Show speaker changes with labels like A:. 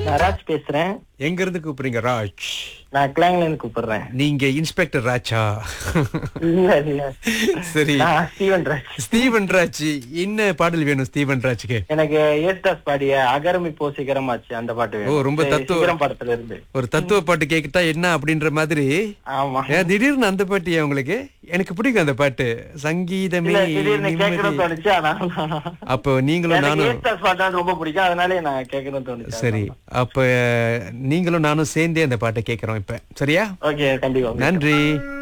A: நான் ராஜ் பேசுறேன்
B: எங்க இருந்து கூப்பிடுறீங்க ராஜ்
A: நான் கிளாங்ல இருந்து கூப்பிடுறேன்
B: நீங்க இன்ஸ்பெக்டர் ராஜா
A: இல்ல இல்ல
B: சரி
A: நான் ஸ்டீவன் ராஜ்
B: ஸ்டீவன் ராஜ் என்ன பாடல் வேணும் ஸ்டீவன் ராஜ்க்கு
A: எனக்கு ஏஸ்தாஸ் பாடிய அகரம் இப்போ சிகரமாச்சு அந்த பாட்டு வேணும்.
B: ஓ, ரொம்ப
A: சரி,
B: தத்துவ-
A: சிகரம் படத்துல இருந்து
B: ஒரு தத்துவ பாட்டு கேக்கிட்டா என்ன அப்படின்ற மாதிரி
A: ஆமா
B: ஏன் திடீர்னு அந்த பாட்டியா உங்களுக்கு எனக்கு பிடிக்கும் அந்த பாட்டு சங்கீதமே
A: இல்ல திடீர்னு
B: நிம்மதி.
A: கேட்கணும்னு தோணுச்சு ஆனா
B: அப்போ நீங்களும்
A: எனக்கு
B: நானும்
A: ஏஸ்தாஸ் பாட்டு ரொம்ப பிடிக்கும் அதனாலே நான் கேட்கணும்னு தோணுச்சு
B: சரி அப்ப நீங்களும் நானும் சேர்ந்தே அந்த பாட்டை கேட்கறோம் இப்ப சரியா
A: ஓகே கண்டிப்பா
B: நன்றி